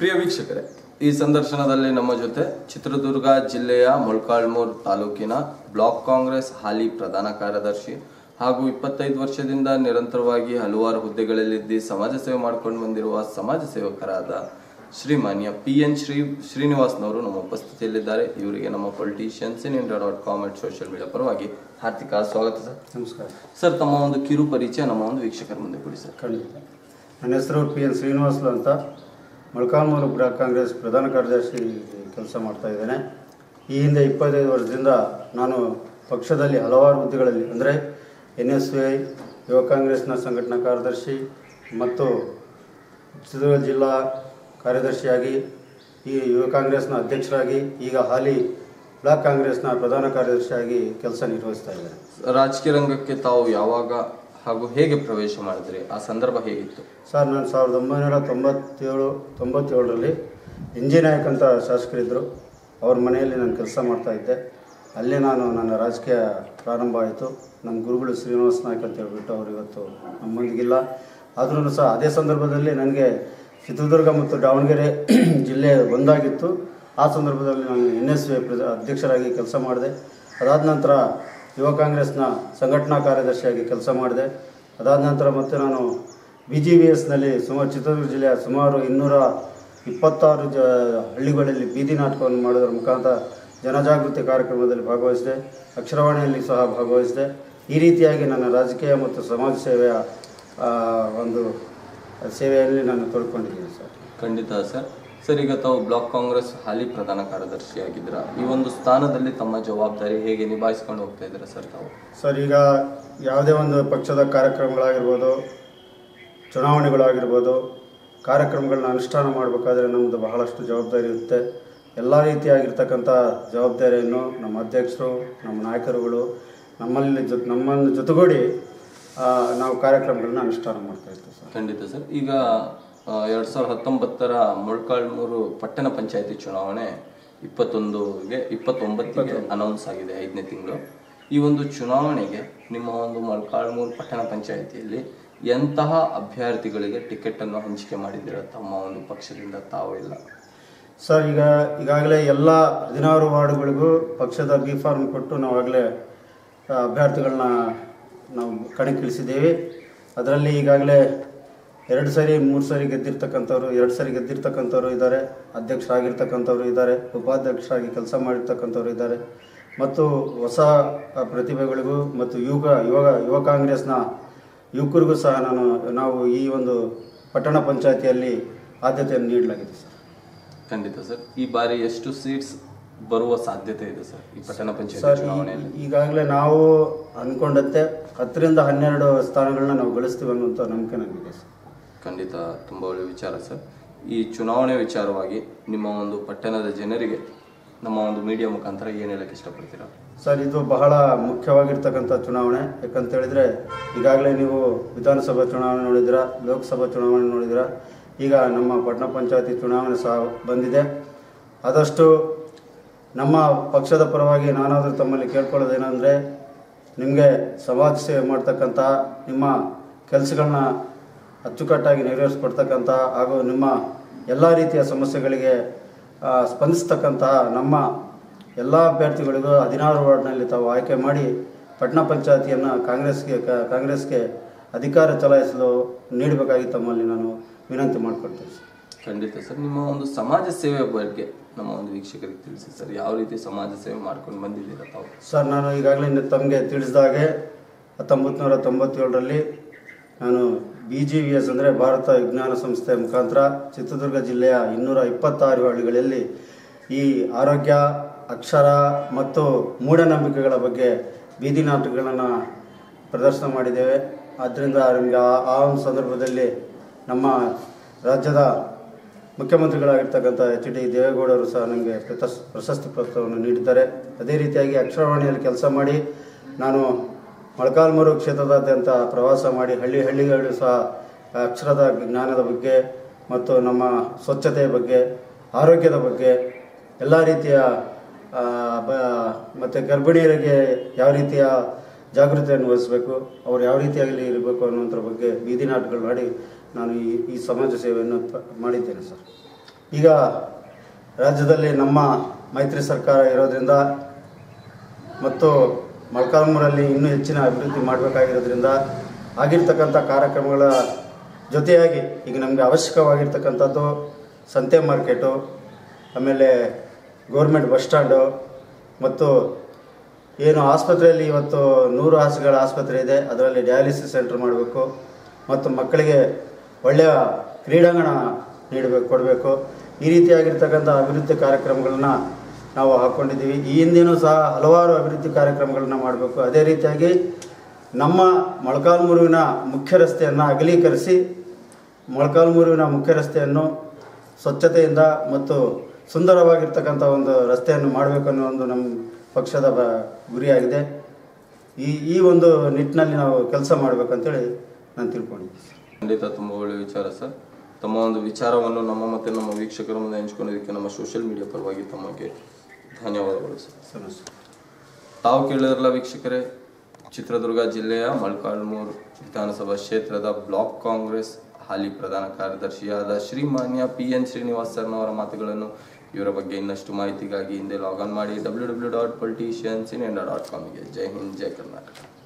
ಪ್ರಿಯ ವೀಕ್ಷಕರೇ ಈ ಸಂದರ್ಶನದಲ್ಲಿ ನಮ್ಮ ಜೊತೆ ಚಿತ್ರದುರ್ಗ ಜಿಲ್ಲೆಯ ಮೊಳಕಾಳ್ಮೂರ್ ತಾಲೂಕಿನ ಬ್ಲಾಕ್ ಕಾಂಗ್ರೆಸ್ ಹಾಲಿ ಪ್ರಧಾನ ಕಾರ್ಯದರ್ಶಿ ಹಾಗೂ ಇಪ್ಪತ್ತೈದು ವರ್ಷದಿಂದ ನಿರಂತರವಾಗಿ ಹಲವಾರು ಹುದ್ದೆಗಳಲ್ಲಿದ್ದು ಸಮಾಜ ಸೇವೆ ಮಾಡ್ಕೊಂಡು ಬಂದಿರುವ ಸಮಾಜ ಸೇವಕರಾದ ಶ್ರೀಮಾನ್ಯ ಪಿ ಎನ್ ಶ್ರೀ ಶ್ರೀನಿವಾಸ್ನವರು ನಮ್ಮ ಉಪಸ್ಥಿತಿಯಲ್ಲಿದ್ದಾರೆ ಇವರಿಗೆ ನಮ್ಮ politicians in India dot com and social media ಪರವಾಗಿ ಹಾರ್ದಿಕ ಸ್ವಾಗತ ಸರ್ ನಮಸ್ಕಾರ ಸರ್ ತಮ್ಮ ಒಂದು ಕಿರು ಪರಿಚಯ ನಮ್ಮ ಒಂದು ವೀಕ್ಷಕರ ಮುಂದೆ ಕೊಡಿ ಸರ್ ಖಂಡಿತ ನನ್ನ ಹೆಸರು ಪಿ ಎನ್ ಶ್ರೀನಿವಾಸ್ಲು ಅಂತ ಮೊಳಕಾಲ್ಮೂರು ಬ್ಲಾಕ್ ಕಾಂಗ್ರೆಸ್ ಪ್ರಧಾನ ಕಾರ್ಯದರ್ಶಿ ಕೆಲಸ ಮಾಡ್ತಾ ಇದ್ದೇನೆ ಈ ಹಿಂದೆ ಇಪ್ಪತ್ತೈದು ವರ್ಷದಿಂದ ನಾನು ಪಕ್ಷದಲ್ಲಿ ಹಲವಾರು ಹುದ್ದೆಗಳಲ್ಲಿ ಅಂದರೆ ಎನ್ ಎಸ್ ವಿ ಐ ಯುವ ಕಾಂಗ್ರೆಸ್ನ ಸಂಘಟನಾ ಕಾರ್ಯದರ್ಶಿ ಮತ್ತು ಚಿತ್ರದುರ್ಗ ಜಿಲ್ಲಾ ಕಾರ್ಯದರ್ಶಿಯಾಗಿ ಈ ಯುವ ಕಾಂಗ್ರೆಸ್ನ ಅಧ್ಯಕ್ಷರಾಗಿ ಈಗ ಹಾಲಿ ಬ್ಲಾಕ್ ಕಾಂಗ್ರೆಸ್ನ ಪ್ರಧಾನ ಕಾರ್ಯದರ್ಶಿಯಾಗಿ ಕೆಲಸ ನಿರ್ವಹಿಸ್ತಾ ಇದ್ದೇನೆ ರಾಜಕೀಯ ರಂಗಕ್ಕೆ ತಾವು ಯಾವಾಗ ಹಾಗೂ ಹೇಗೆ ಪ್ರವೇಶ ಮಾಡಿದ್ರಿ ಆ ಸಂದರ್ಭ ಹೇಗಿತ್ತು ಸರ್ ನಾನು ಸಾವಿರದ ಒಂಬೈನೂರ ತೊಂಬತ್ತೇಳು ತೊಂಬತ್ತೇಳರಲ್ಲಿ ಇಂಜಿ ನಾಯಕ್ ಅಂತ ಶಾಸಕರಿದ್ದರು ಅವ್ರ ಮನೆಯಲ್ಲಿ ನಾನು ಕೆಲಸ ಮಾಡ್ತಾ ಇದ್ದೆ ಅಲ್ಲೇ ನಾನು ನನ್ನ ರಾಜಕೀಯ ಪ್ರಾರಂಭ ಆಯಿತು ನಮ್ಮ ಗುರುಗಳು ಶ್ರೀನಿವಾಸ ನಾಯ್ಕ ಅಂತ ಹೇಳ್ಬಿಟ್ಟು ಅವರು ಇವತ್ತು ನಮ್ಮೊಂದಿಗಿಲ್ಲ ಆದ್ರೂ ಸಹ ಅದೇ ಸಂದರ್ಭದಲ್ಲಿ ನನಗೆ ಚಿತ್ರದುರ್ಗ ಮತ್ತು ದಾವಣಗೆರೆ ಜಿಲ್ಲೆ ಒಂದಾಗಿತ್ತು ಆ ಸಂದರ್ಭದಲ್ಲಿ ನಾನು ಎನ್ ಎಸ್ ವಿ ಅಧ್ಯಕ್ಷರಾಗಿ ಕೆಲಸ ಮಾಡಿದೆ ಅದಾದ ನಂತರ ಯುವ ಕಾಂಗ್ರೆಸ್ನ ಸಂಘಟನಾ ಕಾರ್ಯದರ್ಶಿಯಾಗಿ ಕೆಲಸ ಮಾಡಿದೆ ಅದಾದ ನಂತರ ಮತ್ತೆ ನಾನು ಬಿ ಜಿ ಬಿ ಎಸ್ನಲ್ಲಿ ಸುಮಾರು ಚಿತ್ರದುರ್ಗ ಜಿಲ್ಲೆಯ ಸುಮಾರು ಇನ್ನೂರ ಇಪ್ಪತ್ತಾರು ಜ ಹಳ್ಳಿಗಳಲ್ಲಿ ಬೀದಿ ನಾಟಕವನ್ನು ಮಾಡೋದ್ರ ಮುಖಾಂತರ ಜನಜಾಗೃತಿ ಕಾರ್ಯಕ್ರಮದಲ್ಲಿ ಭಾಗವಹಿಸಿದೆ ಅಕ್ಷರವಾಣಿಯಲ್ಲಿ ಸಹ ಭಾಗವಹಿಸಿದೆ ಈ ರೀತಿಯಾಗಿ ನನ್ನ ರಾಜಕೀಯ ಮತ್ತು ಸಮಾಜ ಸೇವೆಯ ಆ, ಒಂದು ಸೇವೆಯಲ್ಲಿ ನಾನು ತೊಡ್ಕೊಂಡಿದ್ದೀನಿ ಸರ್ ಖಂಡಿತ ಸರ್ ಸರ್ ಈಗ ತಾವು ಬ್ಲಾಕ್ ಕಾಂಗ್ರೆಸ್ ಹಾಲಿ ಪ್ರಧಾನ ಕಾರ್ಯದರ್ಶಿಯಾಗಿದ್ದೀರಾ ಈ ಒಂದು ಸ್ಥಾನದಲ್ಲಿ ತಮ್ಮ ಜವಾಬ್ದಾರಿ ಹೇಗೆ ನಿಭಾಯಿಸ್ಕೊಂಡು ಹೋಗ್ತಾ ಇದ್ದೀರಾ ಸರ್ ತಾವು ಸರ್ ಈಗ ಯಾವುದೇ ಒಂದು ಪಕ್ಷದ ಕಾರ್ಯಕ್ರಮಗಳಾಗಿರ್ಬೋದು ಚುನಾವಣೆಗಳಾಗಿರ್ಬೋದು ಕಾರ್ಯಕ್ರಮಗಳನ್ನ ಅನುಷ್ಠಾನ ಮಾಡಬೇಕಾದ್ರೆ ನಮ್ಮದು ಬಹಳಷ್ಟು ಜವಾಬ್ದಾರಿ ಇರುತ್ತೆ ಎಲ್ಲ ರೀತಿಯಾಗಿರ್ತಕ್ಕಂಥ ಜವಾಬ್ದಾರಿಯನ್ನು ನಮ್ಮ ಅಧ್ಯಕ್ಷರು ನಮ್ಮ ನಾಯಕರುಗಳು ನಮ್ಮಲ್ಲಿ ಜೊ ನಮ್ಮನ್ನು ಜೊತೆಗೂಡಿ ಆ, ನಾವು ಕಾರ್ಯಕ್ರಮಗಳನ್ನ ಅನುಷ್ಠಾನ ಮಾಡ್ತಾ ಇರ್ತೀವಿ ಸರ್ ಖಂಡಿತ ಸರ್ ಈಗ ಆ, ಎರಡ್ ಸಾವಿರದ ಹತ್ತೊಂಬತ್ತರ ಮೊಳಕಾಳ್ಮೂರು ಪಟ್ಟಣ ಪಂಚಾಯತಿ ಚುನಾವಣೆ ಇಪ್ಪತ್ತೊಂದುಗೆ ಇಪ್ಪತ್ತೊಂಬತ್ತಿಗೆ ಅನೌನ್ಸ್ ಆಗಿದೆ ಐದನೇ ತಿಂಗಳು ಈ ಒಂದು ಚುನಾವಣೆಗೆ ನಿಮ್ಮ ಒಂದು ಮೊಳಕಾಳ್ಮೂರು ಪಟ್ಟಣ ಪಂಚಾಯತಿಯಲ್ಲಿ ಎಂತಹ ಅಭ್ಯರ್ಥಿಗಳಿಗೆ ಟಿಕೆಟ್ ಅನ್ನು ಹಂಚಿಕೆ ಮಾಡಿದ್ದೀರಾ ತಮ್ಮ ಒಂದು ಪಕ್ಷದಿಂದ ತಾವು ಎಲ್ಲ ಸರ್ ಈಗ ಈಗಾಗಲೇ ಎಲ್ಲ ಹದಿನಾರು ವಾರ್ಡ್ಗಳಿಗೂ ಪಕ್ಷದ ಬಿ ಫಾರ್ಮ್ ಕೊಟ್ಟು ನಾವು ಆಗಲೇ ಅಭ್ಯರ್ಥಿಗಳನ್ನ ನಾವು ಕಣಕ್ಕಿಳಿಸಿದ್ದೇವೆ ಅದರಲ್ಲಿ ಈಗಾಗಲೇ ಎರಡು ಸರಿ ಮೂರು ಸರಿ ಗೆದ್ದಿರ್ತಕ್ಕಂಥವ್ರು ಎರಡು ಸರಿ ಗೆದ್ದಿರ್ತಕ್ಕಂಥವ್ರು ಇದ್ದಾರೆ ಅಧ್ಯಕ್ಷರಾಗಿರ್ತಕ್ಕಂಥವ್ರು ಇದ್ದಾರೆ ಉಪಾಧ್ಯಕ್ಷರಾಗಿ ಕೆಲಸ ಮಾಡಿರ್ತಕ್ಕಂಥವ್ರು ಇದ್ದಾರೆ ಮತ್ತು ಹೊಸ ಆ, ಪ್ರತಿಭೆಗಳಿಗೂ ಮತ್ತು ಯುವ ಯುವ ಯುವ ಕಾಂಗ್ರೆಸ್ನ ಯುವಕರಿಗೂ ಸಹ ನಾನು ನಾವು ಈ ಒಂದು ಪಟ್ಟಣ ಪಂಚಾಯತಿಯಲ್ಲಿ ಆದ್ಯತೆಯನ್ನು ನೀಡಲಾಗಿದೆ ಸರ್ ಖಂಡಿತ ಸರ್ ಈ ಬಾರಿ ಎಷ್ಟು ಸೀಟ್ಸ್ ಬರುವ ಸಾಧ್ಯತೆ ಇದೆ ಸರ್ ಈ ಪಟ್ಟಣ ಪಂಚಾಯತಿ ಸರ್ ಚುನಾವಣೆಯಲ್ಲಿ ಈ- ಈಗಾಗಲೇ ನಾವು ಅಂದ್ಕೊಂಡಂತೆ ಹತ್ತರಿಂದ ಹನ್ನೆರಡು ಸ್ಥಾನಗಳನ್ನ ನಾವು ಗಳಿಸ್ತೀವಿ ಅನ್ನುವಂಥ ನಂಬಿಕೆ ನನಗಿದೆ ಸರ್ ಖಂಡಿತ ತುಂಬ ಒಳ್ಳೆಯ ವಿಚಾರ ಸರ್ ಈ ಚುನಾವಣೆ ವಿಚಾರವಾಗಿ ನಿಮ್ಮ ಒಂದು ಪಟ್ಟಣದ ಜನರಿಗೆ ನಮ್ಮ ಒಂದು ಮೀಡಿಯಾ ಮುಖಾಂತರ ಏನು ಹೇಳಕ್ಕೆ ಇಷ್ಟಪಡ್ತೀರಾ ಸರ್ ಇದು ಬಹಳ ಮುಖ್ಯವಾಗಿರ್ತಕ್ಕಂಥ ಚುನಾವಣೆ ಯಾಕಂತ ಹೇಳಿದ್ರೆ ಈಗಾಗಲೇ ನೀವು ವಿಧಾನಸಭಾ ಚುನಾವಣೆ ನೋಡಿದಿರ ಲೋಕಸಭಾ ಚುನಾವಣೆ ನೋಡಿದಿರ ಈಗ ನಮ್ಮ ಪಟ್ಟಣ ಪಂಚಾಯತಿ ಚುನಾವಣೆ ಸಹ ಬಂದಿದೆ ಆದಷ್ಟು ನಮ್ಮ ಪಕ್ಷದ ಪರವಾಗಿ ನಾನಾದರೂ ತಮ್ಮಲ್ಲಿ ಕೇಳ್ಕೊಳ್ಳೋದೇನೆಂದರೆ ನಿಮಗೆ ಸಮಾಜ ಸೇವೆ ಮಾಡ್ತಕ್ಕಂಥ ನಿಮ್ಮ ಕೆಲಸಗಳನ್ನ ಅಚ್ಚುಕಟ್ಟಾಗಿ ನೆರವೇರಿಸ್ಕೊಡ್ತಕ್ಕಂಥ ಹಾಗೂ ನಿಮ್ಮ ಎಲ್ಲ ರೀತಿಯ ಸಮಸ್ಯೆಗಳಿಗೆ ಆ, ಸ್ಪಂದಿಸ್ತಕ್ಕಂತಹ ನಮ್ಮ ಎಲ್ಲ ಅಭ್ಯರ್ಥಿಗಳಿಗೂ ಹದಿನಾರು ವಾರ್ಡ್ನಲ್ಲಿ ತಾವು ಆಯ್ಕೆ ಮಾಡಿ ಪಟ್ಟಣ ಪಂಚಾಯತಿಯನ್ನು ಕಾಂಗ್ರೆಸ್ಗೆ ಕ- ಕಾಂಗ್ರೆಸ್ಗೆ ಅಧಿಕಾರ ಚಲಾಯಿಸಲು ನೀಡಬೇಕಾಗಿ ತಮ್ಮಲ್ಲಿ ನಾನು ವಿನಂತಿ ಮಾಡಿಕೊಳ್ತೇನೆ ಸರ್. ಖಂಡಿತ ಸರ್ ನಿಮ್ಮ ಒಂದು ಸಮಾಜ ಸೇವೆ ಬಗ್ಗೆ ನಮ್ಮ ಒಂದು ವೀಕ್ಷಕರಿಗೆ ತಿಳಿಸಿ ಸರ್ ಯಾವ ರೀತಿ ಸಮಾಜ ಸೇವೆ ಮಾಡ್ಕೊಂಡು ಬಂದಿದ್ದೀರಾ ತಾವು ಸರ್ ನಾನು ಈಗಾಗಲೇ ನಿ- ತಮಗೆ ತಿಳಿಸಿದಾಗೆ ಹತ್ತೊಂಬತ್ತು ನೂರ ತೊಂಬತ್ತೇಳರಲ್ಲಿ ನಾನು ಬಿ ಜಿ ವಿ ಎಸ್ ಅಂದರೆ ಭಾರತ ವಿಜ್ಞಾನ ಸಂಸ್ಥೆ ಮುಖಾಂತರ ಚಿತ್ರದುರ್ಗ ಜಿಲ್ಲೆಯ ಇನ್ನೂರ ಇಪ್ಪತ್ತಾರು ಹಳ್ಳಿಗಳಲ್ಲಿ ಈ ಆರೋಗ್ಯ ಅಕ್ಷರ ಮತ್ತು ಮೂಢನಂಬಿಕೆಗಳ ಬಗ್ಗೆ ಬೀದಿ ನಾಟಕಗಳನ್ನು ಪ್ರದರ್ಶನ ಮಾಡಿದ್ದೇವೆ ಆದ್ದರಿಂದ ನಮಗೆ ಆ ಆ ಒಂದು ಸಂದರ್ಭದಲ್ಲಿ ನಮ್ಮ ರಾಜ್ಯದ ಮುಖ್ಯಮಂತ್ರಿಗಳಾಗಿರ್ತಕ್ಕಂಥ ಎಚ್ ಡಿ ದೇವೇಗೌಡರು ಸಹ ನನಗೆ ಪ್ರತಸ್ ಪ್ರಶಸ್ತಿ ಪತ್ರವನ್ನು ನೀಡಿದ್ದಾರೆ ಅದೇ ರೀತಿಯಾಗಿ ಅಕ್ಷರವಾಣಿಯಲ್ಲಿ ಕೆಲಸ ಮಾಡಿ ನಾನು ಮೊಳಕಾಲ್ಮೂರು ಕ್ಷೇತ್ರದಾದ್ಯಂತ ಪ್ರವಾಸ ಮಾಡಿ ಹಳ್ಳಿ ಹಳ್ಳಿಗಳು ಸಹ ಅಕ್ಷರದ ಜ್ಞಾನದ ಬಗ್ಗೆ ಮತ್ತು ನಮ್ಮ ಸ್ವಚ್ಛತೆಯ ಬಗ್ಗೆ ಆರೋಗ್ಯದ ಬಗ್ಗೆ ಎಲ್ಲ ರೀತಿಯ ಆ, ಬ ಮತ್ತು ಗರ್ಭಿಣಿಯರಿಗೆ ಯಾವ ರೀತಿಯ ಜಾಗೃತಿಯನ್ನು ವಹಿಸಬೇಕು ಅವ್ರು ಯಾವ ರೀತಿಯಾಗಿ ಇರಬೇಕು ಅನ್ನೋದ್ರ ಬಗ್ಗೆ ಬೀದಿ ನಾಟಕಗಳು ಮಾಡಿ ನಾನು ಈ ಈ ಸಮಾಜ ಸೇವೆಯನ್ನು ಪ- ಮಾಡಿದ್ದೇನೆ ಸರ್ ಈಗ ರಾಜ್ಯದಲ್ಲಿ ನಮ್ಮ ಮೈತ್ರಿ ಸರ್ಕಾರ ಇರೋದ್ರಿಂದ ಮತ್ತು ಮೊಳಕಾಲ್ಮೂರಲ್ಲಿ ಇನ್ನೂ ಹೆಚ್ಚಿನ ಅಭಿವೃದ್ಧಿ ಮಾಡಬೇಕಾಗಿರೋದ್ರಿಂದ ಆಗಿರ್ತಕ್ಕಂಥ ಕಾರ್ಯಕ್ರಮಗಳ ಜೊತೆಯಾಗಿ ಈಗ ನಮಗೆ ಅವಶ್ಯಕವಾಗಿರ್ತಕ್ಕಂಥದ್ದು ಸಂತೆ ಮಾರ್ಕೆಟು ಆಮೇಲೆ ಗೌರ್ಮೆಂಟ್ ಬಸ್ ಸ್ಟ್ಯಾಂಡು ಮತ್ತು ಏನು ಆಸ್ಪತ್ರೆಯಲ್ಲಿ ಇವತ್ತು ನೂರು ಹಾಸಿಗೆಗಳ ಆಸ್ಪತ್ರೆ ಇದೆ ಅದರಲ್ಲಿ ಡಯಾಲಿಸಿಸ್ ಸೆಂಟರ್ ಮಾಡಬೇಕು ಮತ್ತು ಮಕ್ಕಳಿಗೆ ಒಳ್ಳೆಯ ಕ್ರೀಡಾಂಗಣ ನೀಡಬೇಕು ಕೊಡಬೇಕು ಈ ರೀತಿಯಾಗಿರ್ತಕ್ಕಂಥ ಅಭಿವೃದ್ಧಿ ಕಾರ್ಯಕ್ರಮಗಳನ್ನ ನಾವು ಹಾಕ್ಕೊಂಡಿದ್ದೀವಿ ಈ ಹಿಂದೆನೂ ಸಹ ಹಲವಾರು ಅಭಿವೃದ್ಧಿ ಕಾರ್ಯಕ್ರಮಗಳನ್ನ ಮಾಡಬೇಕು ಅದೇ ರೀತಿಯಾಗಿ ನಮ್ಮ ಮೊಳಕಾಲ್ಮೂರುವಿನ ಮುಖ್ಯ ರಸ್ತೆಯನ್ನು ಅಗಲೀಕರಿಸಿ ಮೊಳಕಾಲ್ಮೂರುವಿನ ಮುಖ್ಯ ರಸ್ತೆಯನ್ನು ಸ್ವಚ್ಛತೆಯಿಂದ ಮತ್ತು ಸುಂದರವಾಗಿರ್ತಕ್ಕಂಥ ಒಂದು ರಸ್ತೆಯನ್ನು ಮಾಡಬೇಕು ಅನ್ನೋ ಒಂದು ನಮ್ಮ ಪಕ್ಷದ ಬ ಗುರಿಯಾಗಿದೆ ಈ ಈ ಒಂದು ನಿಟ್ಟಿನಲ್ಲಿ ನಾವು ಕೆಲಸ ಮಾಡಬೇಕಂತೇಳಿ ನಾನು ತಿಳ್ಕೊಂಡಿದ್ದೀನಿ ಖಂಡಿತ ತುಂಬ ಒಳ್ಳೆಯ ವಿಚಾರ ಸರ್ ತಮ್ಮ ಒಂದು ವಿಚಾರವನ್ನು ನಮ್ಮ ಮತ್ತು ನಮ್ಮ ವೀಕ್ಷಕರ ಮುಂದೆ ಹಂಚ್ಕೊಂಡಿದ್ದಕ್ಕೆ ನಮ್ಮ ಸೋಷಿಯಲ್ ಮೀಡಿಯಾ ಪರವಾಗಿ ತಮಗೆ ಧನ್ಯವಾದಗಳು ಸರ್ ಸಮಸ್ಯೆ ತಾವು ಕೇಳಿದ್ರಲ್ಲ ವೀಕ್ಷಕರೇ ಚಿತ್ರದುರ್ಗ ಜಿಲ್ಲೆಯ ಮೊಳಕಾಲ್ಮೂರು ವಿಧಾನಸಭಾ ಕ್ಷೇತ್ರದ ಬ್ಲಾಕ್ ಕಾಂಗ್ರೆಸ್ ಹಾಲಿ ಪ್ರಧಾನ ಕಾರ್ಯದರ್ಶಿಯಾದ ಶ್ರೀಮಾನ್ಯ ಪಿ ಎನ್ ಶ್ರೀನಿವಾಸ್ ಸರ್ನವರ ಮಾತುಗಳನ್ನು ಇವರ ಬಗ್ಗೆ ಇನ್ನಷ್ಟು ಮಾಹಿತಿಗಾಗಿ ಹಿಂದೆ ಲಾಗ್ ಆನ್ ಮಾಡಿ W W dot politicians in India dot ಕಾಮ್ಗೆ ಜೈ ಹಿಂದ್ ಜೈ ಕರ್ನಾಟಕ